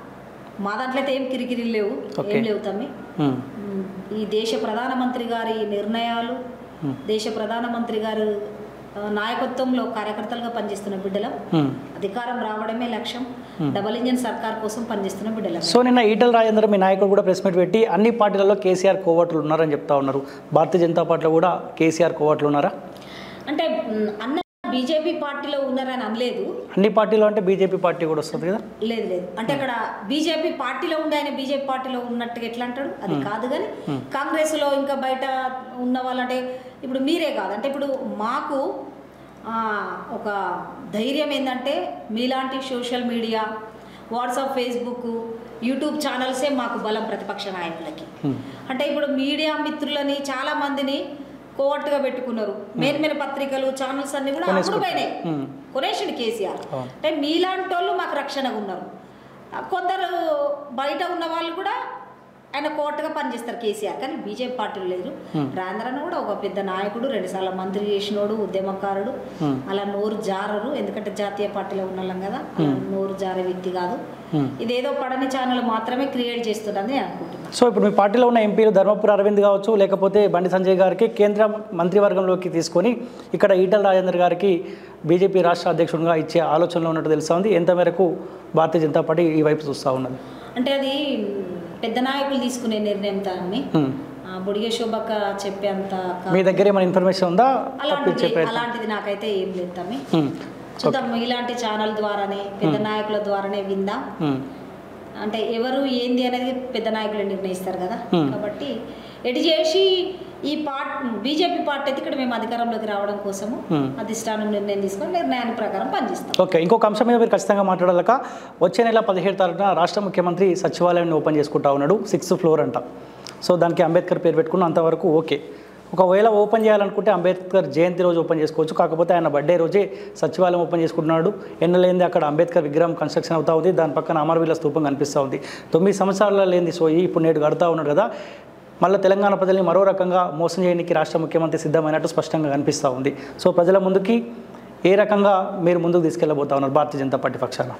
మా దాంట్లో అయితే ఏం కిరికిరి లేవు Okay. ఏం లేవు తమ్మి ఉమ్. ఉమ్, ఈ దేశ ప్రధానమంత్రి గారి నిర్ణయాలు Hmm. దేశ ప్రధానమంత్రి గారు ఆ, నాయకత్వంలో కార్యకర్తలుగా పనిచేస్తున్న బిడ్డలం ఉమ్. అధికారం రావడమే లక్ష్యం డబల్ ఇంజిన్ సర్కార్ కోసం పనిచేస్తున్న బిడ్డలం సో నిన్న ఈటల రాజేంద్ర మీ నాయకుడు కూడా ప్రెస్ మీట్ పెట్టి అన్ని పార్టీలలో కేసీఆర్ కోవట్లు ఉన్నారని చెప్తా ఉన్నారు భారతీయ జనతా పార్టీలో కూడా కేసీఆర్ కోవట్లు ఉన్నారా అంటే ఉమ్, అన్న బీజేపీ పార్టీలో ఉన్నారని అనలేదు అన్ని పార్టీలో అంటే బీజేపీ పార్టీ కూడా వస్తుంది కదా లేదు లేదు అంటే అక్కడ బీజేపీ పార్టీలో ఉండి ఆయన బీజేపీ పార్టీలో ఉన్నట్టుగా ఎట్లా అంటాడు అది కాదు కానీ కాంగ్రెస్ లో ఇంకా బయట ఉన్న వాళ్ళంటే ఇప్పుడు మీరే కాదు అంటే ఇప్పుడు మాకు ఆ, ఒక ధైర్యం ఏంటంటే మీలాంటి social media WhatsApp Facebook YouTube ఛానల్సే మాకు బలం ప్రతిపక్ష నాయకులకి Hmm. అంటే ఇప్పుడు మీడియా మిత్రులని చాలా మందిని కోవట్టుగా పెట్టుకున్నారు మెయిన్ మెయిన్ పత్రికలు ఛానల్స్ అన్ని కూడా అప్పుడు కొనేసుకుంటారు. పోయినాయి Hmm. కొనేసిండు కేసీఆర్ అవును. అంటే మీలాంటి వాళ్ళు మాకు రక్షణగా ఉన్నారు ఆ, కొందరు బయట ఉన్న వాళ్ళు కూడా ఆయన కోటగా పనిచేస్తారు కేసీఆర్ కానీ బీజేపీ పార్టీలు లేరు రాంధ్రన్న కూడా ఒక పెద్ద నాయకుడు రెండుసార్లు మంత్రి చేసినోడు ఉద్యమకారుడు Hmm. అలా నోరు జారరు ఎందుకంటే జాతీయ పార్టీలో ఉన్నాం కదా అలా నోరు జారే వ్యక్తి కాదు Hmm. ఇదేదో పడని ఛానల్ మాత్రమే క్రియేట్ చేస్తుందని నేను అనుకుంటున్నాను సో ఇప్పుడు మీ పార్టీలో ఉన్న ఎంపీలు ధర్మపురి అరవింద్ కావచ్చు లేకపోతే బండి సంజయ్ గారికి కేంద్ర మంత్రివర్గంలోకి తీసుకొని ఇక్కడ ఈటల రాజేందర్ గారికి బీజేపీ రాష్ట్ర అధ్యక్షుడిగా ఇచ్చే ఆలోచనలో ఉన్నట్టు తెలుస్తూ ఉంది ఎంత మేరకు భారతీయ జనతా పార్టీ ఈ వైపు చూస్తూ ఉన్నది అంటే అది పెద్ద నాయకులు తీసుకునే నిర్ణయం తాన్ని హ్మ్. ఆ, బొడిగే శోభక్క చెప్పేంత కా- మీ దగ్గర ఏమైనా ఇన్ఫర్మేషన్ ఉందా అలాంటిది తప్పించే ప్రయత్నం అలాంటిది నాకైతే ఏం లేదు తమ్మి హ్మ్. చూద్దాం ఇలాంటి ఛానల్ ద్వారానే పెద్ద నాయకుల ద్వారానే విందాం హ్మ్. అంటే ఎవరు ఏంది అనేది పెద్ద నాయకులు నిర్ణయిస్తారు కదా Hmm. కాబట్టి ఎటు చేసి ఈ పార్ట్ బీజేపీ పార్టీ అయితే ఇక్కడ మేము అధికారంలోకి రావడం కోసము Hmm. అధిష్టానం నిర్ణయం తీసుకొని నిర్ణయాన్ని ప్రకారం పనిచేస్తాం ఓకే ఇంకొక అంశం మీద మీరు ఖచ్చితంగా మాట్లాడాలక వచ్చే నెల పదిహేడు తారీఖున రాష్ట్ర ముఖ్యమంత్రి సచివాలయాన్ని ఓపెన్ చేసుకుంటా ఉన్నాడు సిక్స్త్ ఫ్లోర్ అంట సో దానికి అంబేద్కర్ పేరు పెట్టుకున్న అంతవరకు ఓకే ఒకవేళ ఓపెన్ చేయాలనుకుంటే అంబేద్కర్ జయంతి రోజు ఓపెన్ చేసుకోవచ్చు కాకపోతే ఆయన బర్త్డే రోజే సచివాలయం ఓపెన్ చేసుకుంటున్నాడు ఎన్నలేంది అక్కడ అంబేద్కర్ విగ్రహం కన్స్ట్రక్షన్ అవుతా ఉంది దాని పక్కన అమరవీల స్తూపం కనిపిస్తూ ఉంది తొమ్మిది సంవత్సరాల లేని సోయి ఇప్పుడు నేడు కడతా ఉన్నాడు కదా మళ్ళీ తెలంగాణ ప్రజల్ని మరో రకంగా మోసం చేయడానికి రాష్ట్ర ముఖ్యమంత్రి సిద్ధమైనట్టు స్పష్టంగా కనిపిస్తూ ఉంది సో ప్రజల ముందుకి ఏ రకంగా మీరు ముందుకు తీసుకెళ్ళబోతా ఉన్నారు భారతీయ జనతా పార్టీ పక్షాన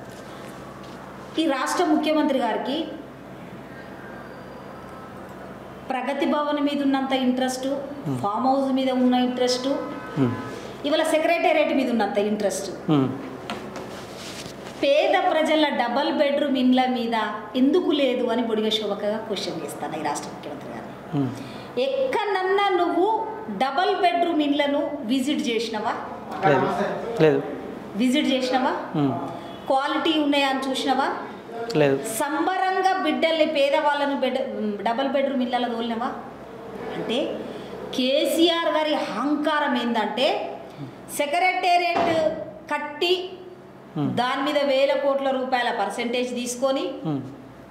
ఈ రాష్ట్ర ముఖ్యమంత్రి గారికి ప్రగతి భవన్ మీద ఉన్నంత ఇంట్రెస్ట్ ఫామ్ హౌస్ మీద ఉన్న ఇంట్రెస్ట్ హ్మ్. ఇవాళ సెక్రటేరియట్ మీద ఉన్నంత ఇంట్రెస్ట్ హ్మ్. పేద ప్రజల డబల్ బెడ్రూమ్ ఇండ్ల మీద ఎందుకు లేదు అని బొడిగ శోభకగా క్వశ్చన్ చేస్తాను ఈ రాష్ట్ర ముఖ్యమంత్రి గారు హ్మ్. ఎక్కడన్నా నువ్వు డబల్ బెడ్రూమ్ ఇండ్లను విజిట్ చేసినవా లేదు లేదు విజిట్ చేసినవా హ్మ్. క్వాలిటీ ఉన్నాయా అని చూసినవా లేదు సంబరంగా బిడ్డల్ని పేదవాళ్ళను బెడ్ డబల్ బెడ్రూమ్ ఇళ్ళలో తోలినవా అంటే కేసీఆర్ గారి అహంకారం ఏంటంటే సెక్రటేరియట్ కట్టి దాని మీద వేల కోట్ల రూపాయల పర్సెంటేజ్ తీసుకొని హ్మ్.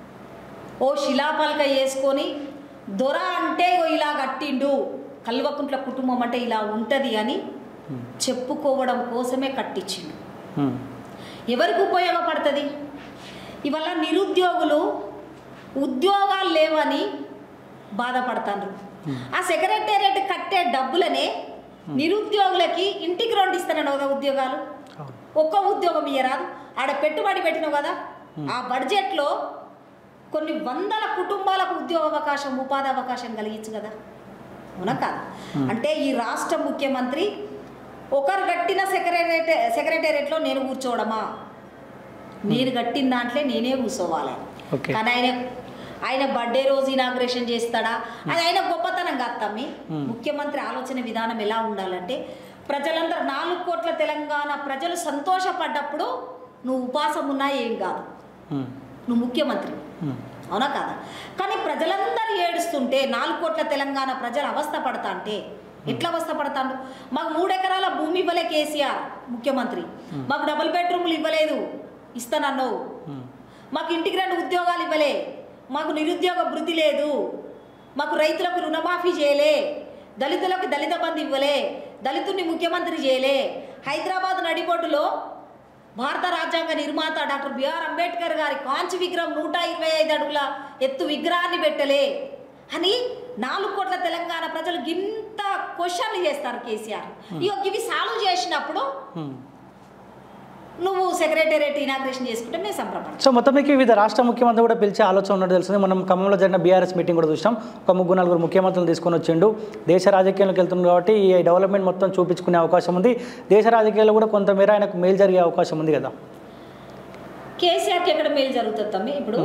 ఓ శిలాపలక వేసుకొని దొర అంటే "ఓ ఇలా కట్టిండు కల్వకుంట్ల కుటుంబం అంటే ఇలా ఉంటుంది అని చెప్పుకోవడం కోసమే కట్టించిండు హ్మ్. ఎవరికి ఉపయోగపడుతుంది ఇవల్ల నిరుద్యోగులు ఉద్యోగాలు లేవని బాధపడతారు ఆ సెక్రటేరియట్ కట్టే డబ్బులనే నిరుద్యోగులకి ఇంటికి రెండు ఇస్తానని కదా ఉద్యోగాలు అవును. ఒక్క ఉద్యోగం ఇయ్యరాదు ఆడ పెట్టుబడి పెట్టినావు కదా ఆ బడ్జెట్లో కొన్ని వందల కుటుంబాలకు ఉద్యోగ అవకాశం ఉపాధి అవకాశం కలిగించు కదా అవునా కాదు అంటే ఈ రాష్ట్ర ముఖ్యమంత్రి ఒకరు కట్టిన సెక్రటేరియట్ సెక్రటేరియట్లో నేను కూర్చోవడమా నేను కట్టిన దాంట్లో నేనే కూర్చోవాలి ఓకే. కానీ ఆయన ఆయన బర్త్డే రోజు ఇనాగ్రేషన్ చేస్తాడా అది ఆయన గొప్పతనం కాదు తమ్మి ముఖ్యమంత్రి ఆలోచన విధానం ఎలా ఉండాలంటే ప్రజలందరూ నాలుగు కోట్ల తెలంగాణ ప్రజలు సంతోషపడ్డప్పుడు నువ్వు ఉపాసం ఉన్నా ఏం కాదు హ్మ్. నువ్వు ముఖ్యమంత్రి హ్మ్. అవునా కాదా కానీ ప్రజలందరూ ఏడుస్తుంటే నాలుగు కోట్ల తెలంగాణ ప్రజలు అవస్థ పడతా అంటే ఎట్లా అవస్థ పడతాడు మాకు మూడు ఎకరాల భూమి ఇవ్వలే కేసీఆర్ ముఖ్యమంత్రి మాకు డబుల్ బెడ్రూమ్లు ఇవ్వలేదు ఇస్తానన్నావు హ్మ్. మాకు ఇంటికి రెండు ఉద్యోగాలు ఇవ్వలే మాకు నిరుద్యోగ వృద్ధి లేదు మాకు రైతులకు రుణమాఫీ చేయలే దళితులకు దళిత బంధు ఇవ్వలే దళితుడిని ముఖ్యమంత్రి చేయలే హైదరాబాద్ నడిబొడ్డులో భారత రాజ్యాంగ నిర్మాత డాక్టర్ బిఆర్ అంబేద్కర్ గారి కాంచి విగ్రహం నూట ఇరవై ఐదు అడుగుల ఎత్తు విగ్రహాన్ని పెట్టలే అని నాలుగు కోట్ల తెలంగాణ ప్రజలు గింత ఇంత క్వశ్చన్లు చేస్తారు కేసీఆర్ ఇగో ఇవి సాల్వ్ చేసినప్పుడు ఉమ్. నువ్వు సెక్రటేరియట్ ఇనాగ్రేషన్ చేసుకుంటే మేము సంబరపడతాం సో మొత్తానికి వివిధ రాష్ట్ర ముఖ్యమంత్రి కూడా పిలిచే ఆలోచన ఉన్నట్టు తెలిసింది మనం ఖమ్మంలో జరిగిన బీఆర్ఎస్ మీటింగ్ కూడా చూసాం ఒక ముగ్గురు నలుగురు ముఖ్యమంత్రులు తీసుకొని వచ్చిండు దేశ రాజకీయాలకు వెళ్తుంది కాబట్టి ఈ డెవలప్మెంట్ మొత్తం చూపించుకునే అవకాశం ఉంది దేశ రాజకీయాల్లో కూడా కొంతమేర ఆయనకు మేలు జరిగే అవకాశం ఉంది కదా కేసీఆర్కి ఎక్కడ మేలు జరుగుతుంది తమ్మి ఇప్పుడు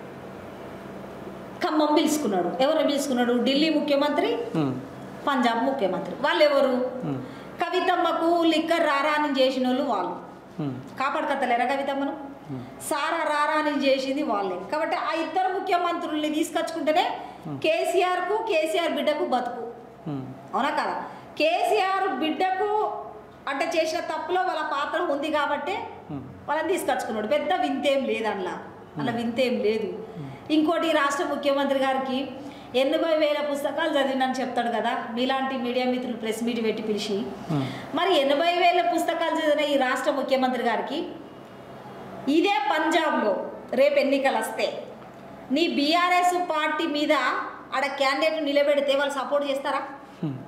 ఖమ్మం పిలుచుకున్నాడు ఎవరు పిలుచుకున్నాడు ఢిల్లీ ముఖ్యమంత్రి ఉమ్. పంజాబ్ ముఖ్యమంత్రి వాళ్ళు ఎవరు ఉమ్. కవితమ్మకు లిక్కర్ రారాని చేసిన వాళ్ళు వాళ్ళు ఉమ్. కాపాడుకత్తలేరా కవితమ్మను సారా రారాని చేసింది వాళ్ళే కాబట్టి ఆ ఇద్దరు ముఖ్యమంత్రుల్ని తీసుకొచ్చుకుంటేనే కేసీఆర్కు కేసీఆర్ బిడ్డకు బతుకు ఉమ్. అవునా కదా కేసీఆర్ బిడ్డకు అంటే చేసిన తప్పులో వాళ్ళ పాత్ర ఉంది కాబట్టి ఉమ్. వాళ్ళని తీసుకొచ్చుకున్నాడు పెద్ద వింతేం లేదు అందులో అలా వింతేం లేదు ఇంకోటి రాష్ట్ర ముఖ్యమంత్రి గారికి ఎనభై వేల పుస్తకాలు చదివినని చెప్తాడు కదా మీలాంటి మీడియా మిత్రులు ప్రెస్ మీట్ పెట్టి పిలిచి ఉమ్. మరి ఎనభై వేల పుస్తకాలు చదివిన ఈ రాష్ట్ర ముఖ్యమంత్రి గారికి ఇదే పంజాబ్లో రేపు ఎన్నికలు వస్తే నీ బీఆర్ఎస్ పార్టీ మీద ఆడ క్యాండిడేట్ నిలబెడితే వాళ్ళు సపోర్ట్ చేస్తారా ఉమ్.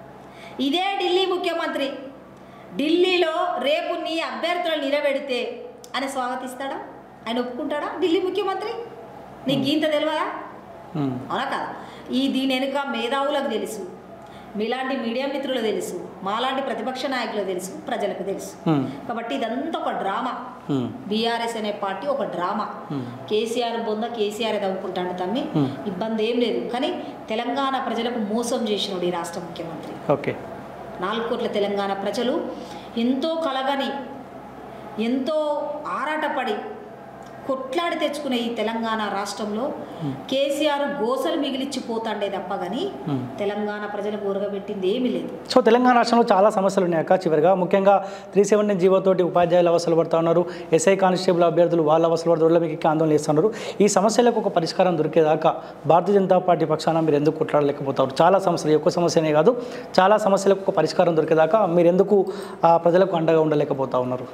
ఇదే ఢిల్లీ ముఖ్యమంత్రి ఢిల్లీలో రేపు నీ అభ్యర్థులను నిలబెడితే ఆయన స్వాగతిస్తాడా ఆయన ఒప్పుకుంటాడా ఢిల్లీ ముఖ్యమంత్రి నీకు గీంత తెలియదా ఉమ్. అవునా కదా ఈ దీని వెనుక మేధావులకు తెలుసు మీలాంటి మీడియా మిత్రులు తెలుసు మాలాంటి ప్రతిపక్ష నాయకులకు తెలుసు ప్రజలకు తెలుసు ఉమ్. కాబట్టి ఇదంతా ఒక డ్రామా ఉమ్. బీఆర్ఎస్ అనే పార్టీ ఒక డ్రామా Hmm. కేసీఆర్ బొంద కేసీఆర్ తవ్వుకుంటాడు తమ్మి Hmm. ఇబ్బంది ఏం లేదు కానీ తెలంగాణ ప్రజలకు మోసం చేసినాడు ఈ రాష్ట్ర ముఖ్యమంత్రి ఓకే నాలుగు కోట్ల తెలంగాణ ప్రజలు ఎంతో కలగని ఎంతో ఆరాటపడి కొట్లాడి తెచ్చుకునే ఈ తెలంగాణ రాష్ట్రంలో కేసీఆర్ గోసలు మిగిలిచ్చిపోతాండే తప్ప కానీ Hmm. తెలంగాణ ప్రజలకు ఊరగబెట్టింది ఏమీ లేదు సో తెలంగాణ రాష్ట్రంలో చాలా సమస్యలు ఉన్నాయి అక్క చివరిగా ముఖ్యంగా త్రీ సెవెంటీన్ జీవోతోటి ఉపాధ్యాయులు అవసరం పడుతూ ఉన్నారు ఎస్ఐ కానిస్టేబుల్ అభ్యర్థులు వాళ్ళ అవసరం పడుతూ రోడ్ల మీకు ఆందోళన చేస్తున్నారు ఈ సమస్యలకు ఒక పరిష్కారం దొరికేదాకా భారతీయ జనతా పార్టీ పక్షాన మీరు ఎందుకు కొట్లాడలేకపోతారు చాలా సమస్యలు ఈ ఒక్క సమస్యనే కాదు చాలా సమస్యలకు ఒక పరిష్కారం దొరికేదాకా మీరు ఎందుకు ఆ ప్రజలకు అండగా ఉండలేకపోతా ఉన్నారు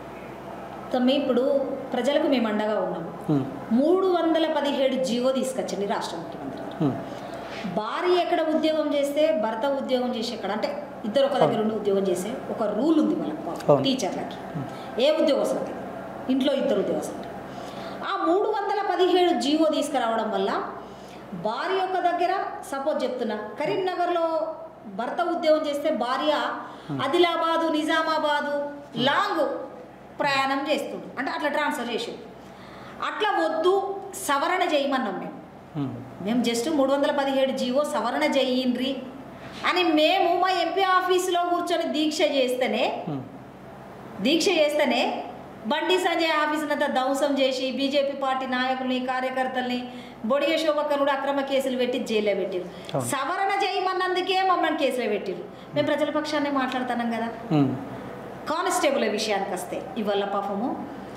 తమ్మి ఇప్పుడు ప్రజలకు మేము అండగా ఉన్నాము ఉమ్, మూడు వందల పదిహేడు జీవో తీసుకొచ్చండి రాష్ట్ర ముఖ్యమంత్రి గారు ఉమ్, భార్య ఎక్కడ ఉద్యోగం చేస్తే భర్త ఉద్యోగం చేసే ఎక్కడ అంటే ఇద్దరు ఒక దగ్గర ఉండి ఉద్యోగం చేసే ఒక రూల్ ఉంది వాళ్ళకి అవును. టీచర్లకి ఏ ఉద్యోగస్తులకి ఇంట్లో ఇద్దరు ఉద్యోగస్తులకి ఆ మూడు వందల పదిహేడు జీవో తీసుకురావడం వల్ల భార్య యొక్క దగ్గర సపోజ్ చెప్తున్నా కరీంనగర్లో భర్త ఉద్యోగం చేస్తే భార్య ఆదిలాబాదు నిజామాబాదు లాంగ్ ప్రయాణం చేస్తుంది అంటే అట్లా ట్రాన్స్ఫర్ చేసి అట్లా వద్దు సవరణ చేయమన్నాం మేము ఉమ్, మేము జస్ట్ మూడు వందల పదిహేడు జీవో సవరణ చెయ్యండ్రి అని మేము మా ఎంపీ ఆఫీసులో కూర్చొని దీక్ష చేస్తేనే ఉమ్, దీక్ష చేస్తేనే బండి సంజయ్ ఆఫీసునంతా ధ్వంసం చేసి బీజేపీ పార్టీ నాయకుల్ని కార్యకర్తల్ని బొడిగ శోభక్కను కూడా అక్రమ కేసులు పెట్టి జైల్లో పెట్టారు అవును. సవరణ చేయమన్నందుకే మమ్మల్ని కేసులో పెట్టారు మేము ప్రజల పక్షాన్ని మాట్లాడుతున్నాం కదా ఉమ్, కానిస్టేబుల్ విషయానికి వస్తే ఇవాళ పాపము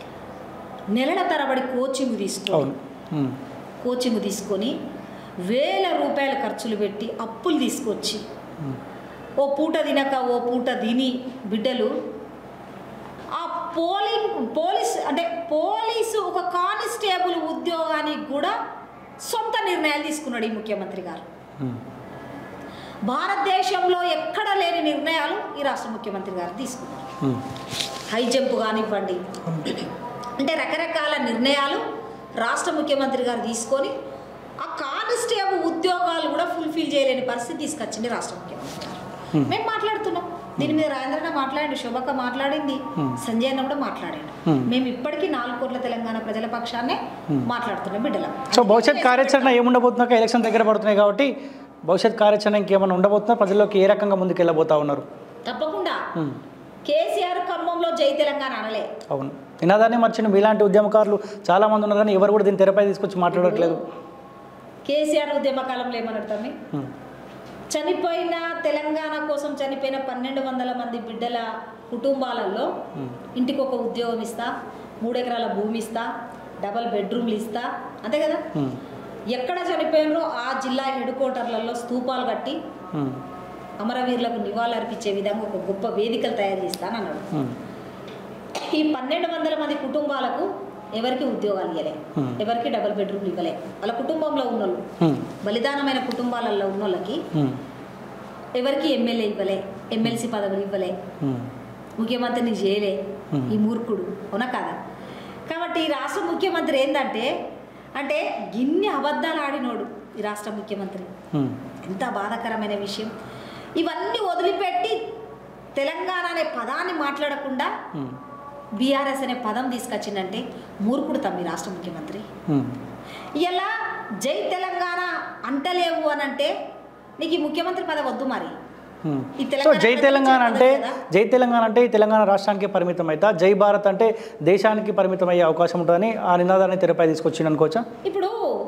నెలల తరబడి కోచింగ్ తీసుకొని అవును ఉమ్, కోచింగ్ తీసుకొని వేల రూపాయల ఖర్చులు పెట్టి అప్పులు తీసుకొచ్చి ఉమ్, ఓ పూట తినక ఓ పూట తిని బిడ్డలు ఆ పోలింగ్ పోలీస్ అంటే పోలీసు ఒక కానిస్టేబుల్ ఉద్యోగానికి కూడా సొంత నిర్ణయాలు తీసుకున్నాడు ఈ ముఖ్యమంత్రి గారు ఉమ్, భారతదేశంలో ఎక్కడ లేని నిర్ణయాలు ఈ రాష్ట్ర ముఖ్యమంత్రి గారు తీసుకున్నారు ఉమ్, హై జంప్ కానివ్వండి అంటే రకరకాల నిర్ణయాలు రాష్ట్ర ముఖ్యమంత్రి గారు తీసుకొని ఆ కానిస్టేబుల్ ఉద్యోగాలు కూడా ఫుల్ఫిల్ చేయలేని పరిస్థితి తీసుకొచ్చింది రాష్ట్ర ముఖ్యమంత్రి గారు Hmm. మేము మాట్లాడుతున్నాం దీని మీద రాజేంద్రన్న మాట్లాడండి శోభక్క మాట్లాడింది Hmm. సంజయ్ అన్న కూడా మాట్లాడాడు Hmm. మేము ఇప్పటికీ నాలుగు కోట్ల తెలంగాణ ప్రజల పక్షాన్నే మాట్లాడుతున్నాం బిడ్డల సో భవిష్యత్ కార్యాచరణ ఏముండబోతుందో ఎలక్షన్ దగ్గర పడుతున్నాయి కాబట్టి భవిష్యత్ కార్యాచరణ ఇంకేమైనా ఉండబోతుందో ప్రజల్లోకి ఏ రకంగా ముందుకు వెళ్ళబోతా ఉన్నారు తప్పకుండా ఉమ్, కేసీఆర్ ఖమ్మంలో జై తెలంగాణ అనలే అవును నినాదాన్ని మర్చిన మీలాంటి ఉద్యమకారులు చాలా మంది ఉన్నారు కానీ ఎవరు కూడా దీన్ని తెరపై తీసుకొచ్చి మాట్లాడట్లేదు కేసీఆర్ ఉద్యమ కాలంలో ఏమన్నాడు తమ్మి ఉమ్, చనిపోయిన తెలంగాణ కోసం చనిపోయిన పన్నెండు వందల మంది బిడ్డల కుటుంబాలలో ఉమ్, ఇంటికి ఒక ఉద్యోగం ఇస్తా మూడు ఎకరాల భూమి ఇస్తా డబల్ బెడ్రూమ్లు ఇస్తా అంతే కదా ఉమ్, ఎక్కడ చనిపోయినరో ఆ జిల్లా హెడ్ క్వార్టర్లలో స్తూపాలు కట్టి ఉమ్, అమరవీరులకు నివాళులర్పించే విధంగా ఒక గొప్ప వేదికలు తయారు చేస్తానన్నాడు ఉమ్, ఈ పన్నెండు వందల మంది కుటుంబాలకు ఎవరికి ఉద్యోగాలు ఇవ్వలే Hmm. ఎవరికి డబుల్ బెడ్రూమ్లు ఇవ్వలే వాళ్ళ కుటుంబంలో ఉన్నోళ్ళు ఉమ్, బలిదానమైన కుటుంబాలలో ఉన్నోళ్ళకి ఉమ్, ఎవరికి ఎమ్మెల్యే ఇవ్వలే ఎమ్మెల్సీ పదవులు ఇవ్వలే ఉమ్, ముఖ్యమంత్రిని చేయలే Hmm. ఈ మూర్ఖుడు అవునా కదా కాబట్టి ఈ రాష్ట్ర ముఖ్యమంత్రి ఏంటంటే అంటే గిన్ని అబద్ధాలు ఆడినోడు ఈ రాష్ట్ర ముఖ్యమంత్రి ఉమ్, ఎంత బాధాకరమైన విషయం ఇవన్నీ వదిలిపెట్టి తెలంగాణ అనే పదాన్ని మాట్లాడకుండా ఉమ్, బీఆర్ఎస్ అనే పదం తీసుకొచ్చిందంటే మూర్ఖుడు తమ్మి రాష్ట్ర ముఖ్యమంత్రి ఉమ్. ఇలా జై తెలంగాణ అంటలేవు అని అంటే నీకు ఈ ముఖ్యమంత్రి పదవి వద్దు మరి ఉమ్. ఈ సో తెలంగాణ జై ప్రజలు తెలంగాణ ఇచ్చిన అంటే పదవి కదా? జై తెలంగాణ అంటే ఈ తెలంగాణ రాష్ట్రానికి పరిమితం అవుతా జై భారత్ అంటే దేశానికి పరిమితం అయ్యే అవకాశం ఉంటుందని ఆ నినాదాన్ని తెరపై తీసుకొచ్చింది అనుకోవచ్చా ఇప్పుడు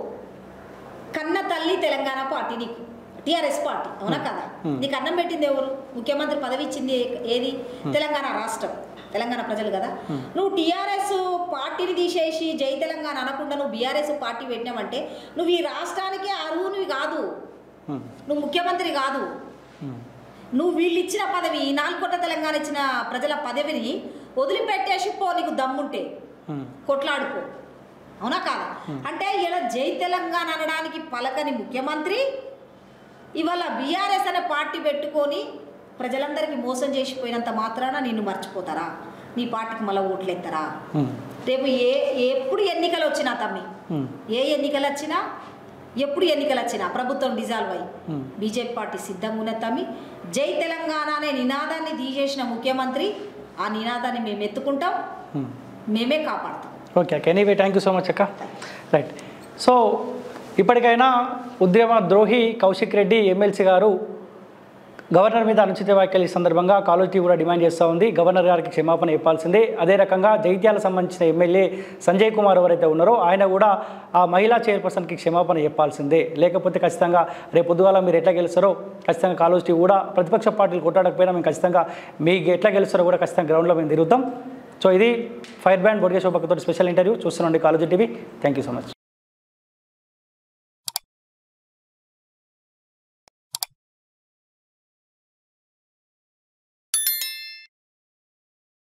కన్న తల్లి తెలంగాణ పార్టీ నీకు టిఆర్ఎస్ పార్టీ అవునా కదా Hmm. నీకు అన్నం పెట్టింది ఎవరు ముఖ్యమంత్రి పదవి ఇచ్చింది ఏ- ఏది తెలంగాణ రాష్ట్రం తెలంగాణ ప్రజలు కదా Hmm. నువ్వు టిఆర్ఎస్ పార్టీని తీసేసి జై తెలంగాణ అనకుండా నువ్వు బీఆర్ఎస్ పార్టీ పెట్టినావంటే నువ్వు ఈ రాష్ట్రానికి అర్హునివి కాదు ఉమ్, నువ్వు ముఖ్యమంత్రి కాదు ఉమ్, నువ్వు వీళ్ళు ఇచ్చిన పదవి ఈ నాలుగు కోట్ల తెలంగాణ ఇచ్చిన ప్రజల పదవిని వదిలిపెట్టేసి పో నీకు దమ్ముంటే ఉమ్, కొట్లాడుకో అవునా కాదా అంటే ఇలా జై తెలంగాణ అనడానికి పలకని ముఖ్యమంత్రి ఇవాళ బీఆర్ఎస్ అనే పార్టీ పెట్టుకొని ప్రజలందరికీ మోసం చేసిపోయినంత మాత్రాన నిన్ను మర్చిపోతారా నీ పార్టీకి మళ్ళీ ఓట్లేస్తారా ఉమ్, రేపు ఏ ఎప్పుడు ఎన్నికలు వచ్చినా తమ్మి ఉమ్, ఏ ఎన్నికలు వచ్చినా ఎప్పుడు ఎన్నికలు వచ్చినా ప్రభుత్వం డిజాల్వ్ అయ్యి ఉమ్. బీజేపీ పార్టీ సిద్ధంగా ఉన్న తమ్మి జై తెలంగాణ అనే నినాదాన్ని తీసేసిన ముఖ్యమంత్రి ఆ నినాదాన్ని మేము ఎత్తుకుంటాం ఉమ్. మేమే కాపాడుతాం okay okay anyway thank you so much అక్క రైట్ సో ఇప్పటికైనా ఉద్యమ ద్రోహి కౌశిక్ రెడ్డి ఎమ్మెల్సీ గారు గవర్నర్ మీద అనుచిత వ్యాఖ్యలు ఈ సందర్భంగా కాలోజీ కూడా డిమాండ్ చేస్తూ ఉంది గవర్నర్ గారికి క్షమాపణ చెప్పాల్సిందే అదే రకంగా జైత్యాల సంబంధించిన ఎమ్మెల్యే సంజయ్ కుమార్ ఎవరైతే ఉన్నారో ఆయన కూడా ఆ మహిళా చైర్పర్సన్కి క్షమాపణ చెప్పాల్సిందే లేకపోతే ఖచ్చితంగా రేపు పొద్దుగాల మీరు ఎట్లా గెలుస్తారో ఖచ్చితంగా కాలోజీ కూడా ప్రతిపక్ష పార్టీలు కొట్టాడకపోయినా మేము ఖచ్చితంగా మీకు ఎట్లా గెలుస్తారో కూడా ఖచ్చితంగా గ్రౌండ్లో మేము తిరుగుతాం సో ఇది ఫైర్ బ్యాండ్ బొడిగే శోభకతో స్పెషల్ ఇంటర్వ్యూ చూస్తున్నాండి college TV thank you so much